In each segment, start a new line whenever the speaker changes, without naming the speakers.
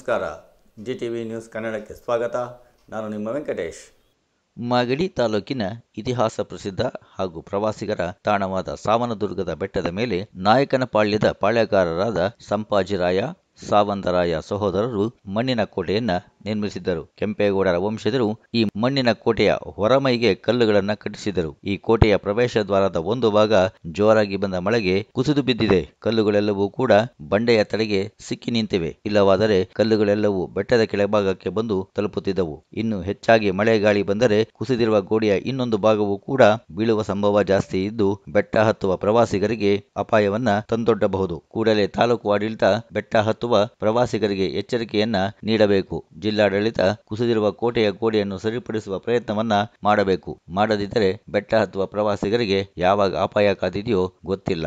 ನಮಸ್ಕಾರ G T V news ಕನ್ನಡಕ್ಕೆ ಸ್ವಾಗತ ನಾನು ನಿಮ್ಮ ವೆಂಕಟೇಶ್
ಮಾಗಡಿ ತಾಲೂಕಿನ ಇತಿಹಾಸ ಪ್ರಸಿದ್ಧ ಹಾಗೂ ಪ್ರವಾಸಿಗರ ತಾಣವಾದ ಸಾವನದುರ್ಗದ ಬೆಟ್ಟದ ಮೇಲೆ ನಾಯಕನಪಾಳ್ಯದ ಪಾಳ್ಯಗಾರರಾದ ಸಂಪಾಜಿರಾಯ ಸಾವಂತರಾಯ ಸಹೋದರರು ಮಣ್ಣಿನ ಕೋಟೆಯನ್ನ ನಿರ್ಮಿಸಿದ್ದರು ಕೆಂಪೇಗೌಡರ ವಂಶಜರು ಈ ಮಣ್ಣಿನ ಕೋಟೆಯ ಹೊರಮೈಗೆ ಕಲ್ಲುಗಳನ್ನು ಕಟ್ಟಿಸಿದರು ಈ ಕೋಟೆಯ ಪ್ರವೇಶ ದ್ವಾರದ ಒಂದು ಭಾಗ ಜೋರಾಗಿ ಬಂದ ಮಳೆಗೆ ಕುಸಿದು ಬಿದ್ದಿದೆ ಕಲ್ಲುಗಳೆಲ್ಲವೂ ಕೂಡ ಬಂಡೆಯ ತಡೆಗೆ ಸಿಕ್ಕಿ ನಿಂತಿವೆ ಇಲ್ಲವಾದರೆ ಕಲ್ಲುಗಳೆಲ್ಲವೂ ಬೆಟ್ಟದ ಕೆಳಭಾಗಕ್ಕೆ ಬಂದು ತಲುಪುತ್ತಿದ್ದವು ಇನ್ನು ಹೆಚ್ಚಾಗಿ ಮಳೆ ಗಾಳಿ ಬಂದರೆ ಕುಸಿದಿರುವ ಗೋಡೆಯ ಇನ್ನೊಂದು ಭಾಗವೂ ಕೂಡ ಬೀಳುವ ಸಂಭವ ಜಾಸ್ತಿ ಇದ್ದು ಬೆಟ್ಟ ಹತ್ತುವ ಪ್ರವಾಸಿಗರಿಗೆ ಅಪಾಯವನ್ನ ತಂದೊಡ್ಡಬಹುದು ಕೂಡಲೇ ತಾಲೂಕು ಆಡಳಿತ ಬೆಟ್ಟ ಹತ್ತುವ ಪ್ರವಾಸಿಗರಿಗೆ ಎಚ್ಚರಿಕೆಯನ್ನ ನೀಡಬೇಕು ಜಿಲ್ಲಾಡಳಿತ ಕುಸಿದಿರುವ ಕೋಟೆಯ ಗೋಡೆಯನ್ನು ಸರಿಪಡಿಸುವ ಪ್ರಯತ್ನವನ್ನ ಮಾಡಬೇಕು ಮಾಡದಿದ್ದರೆ ಬೆಟ್ಟ ಹತ್ತುವ ಪ್ರವಾಸಿಗರಿಗೆ ಯಾವಾಗ ಅಪಾಯ ಕಾದಿದೆಯೋ ಗೊತ್ತಿಲ್ಲ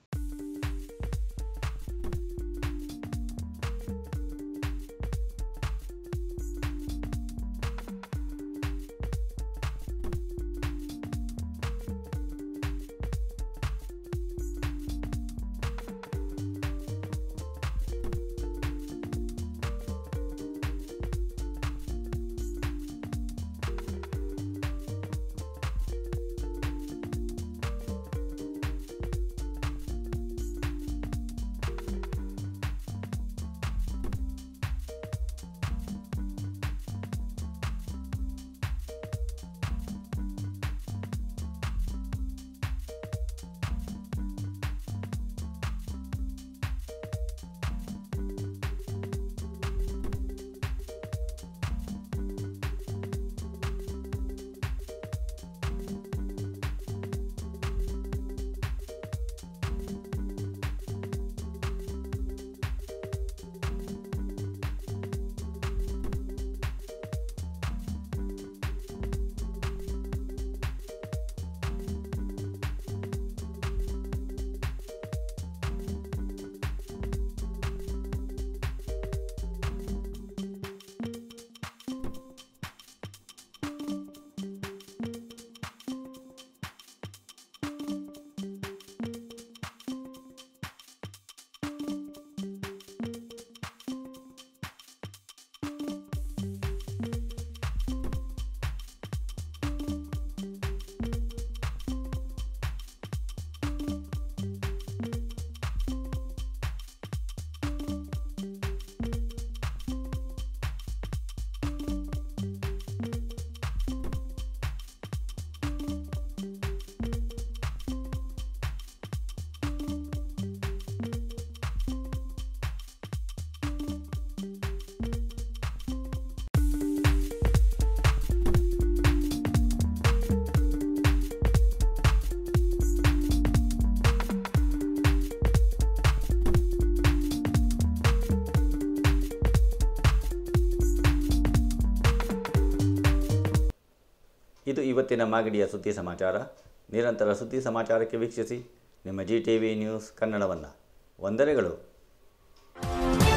ಇದು ಇವತ್ತಿನ ಮಾಗಡಿಯ ಸುದ್ದಿ ಸಮಾಚಾರ ನಿರಂತರ ಸುದ್ದಿ ಸಮಾಚಾರಕ್ಕೆ ವೀಕ್ಷಿಸಿ ನಿಮ್ಮ ಜಿ ಟಿ ವಿ ನ್ಯೂಸ್ ಕನ್ನಡವನ್ನು ವಂದನೆಗಳು